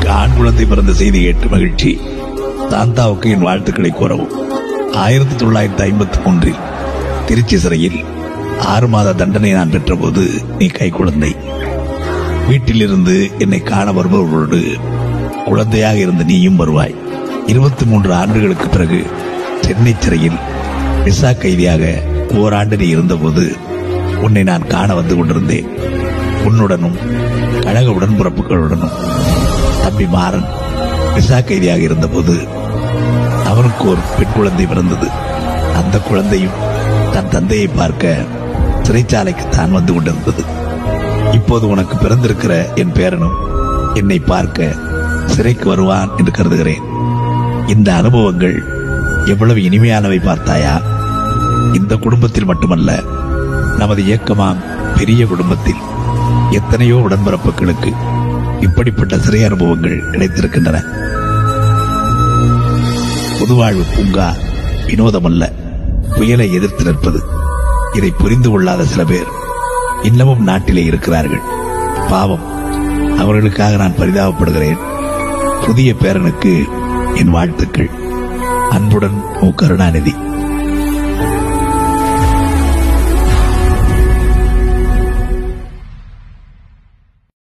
எனக்கு ஆண் குழந்தை பிறந்த செய்தி கேட்டு மகிழ்ச்சி சாந்தாவுக்கு என் வாழ்த்துக்களை கூறவும் ஆயிரத்தி தொள்ளாயிரத்தி ஐம்பத்தி மூன்றில் திருச்சி சிறையில் ஆறு மாத தண்டனை நான் பெற்றபோது நீ கை குழந்தை வீட்டிலிருந்து என்னை காண வருபவர்களோடு குழந்தையாக இருந்த நீயும் வருவாய் இருபத்தி மூன்று ஆண்டுகளுக்கு பிறகு சென்னை சிறையில் விசா கைதியாக ஓராண்டு நீ இருந்தபோது உன்னை நான் காண வந்து கொண்டிருந்தேன் உன்னுடனும் கழக உடன்பிறப்புகளுடனும் தம்பி மாறன் விசா கைதியாக இருந்தபோது அவனுக்கு ஒரு பெண் குழந்தை பிறந்தது அந்த குழந்தையும் தன் தந்தையை பார்க்க சிறைச்சாலைக்கு தான் வந்து கொண்டிருந்தது இப்போது உனக்கு பிறந்திருக்கிற என் பேரனும் என்னை பார்க்க சிறைக்கு வருவான் என்று கருதுகிறேன் இந்த அனுபவங்கள் எவ்வளவு இனிமையானவை பார்த்தாயா இந்த குடும்பத்தில் மட்டுமல்ல நமது இயக்கமாம் பெரிய குடும்பத்தில் எத்தனையோ உடன்பிறப்புகளுக்கு இப்படிப்பட்ட சிறை அனுபவங்கள் கிடைத்திருக்கின்றன பொதுவாழ்வு பூங்கா வினோதமல்ல புயலை எதிர்த்து நிற்பது இதை புரிந்து கொள்ளாத சில பேர் இன்னமும் நாட்டிலே இருக்கிறார்கள் பாவம் அவர்களுக்காக நான் பரிதாபப்படுகிறேன் புதிய பேரனுக்கு என் வாழ்த்துக்கள் அன்புடன் மு கருணாநிதி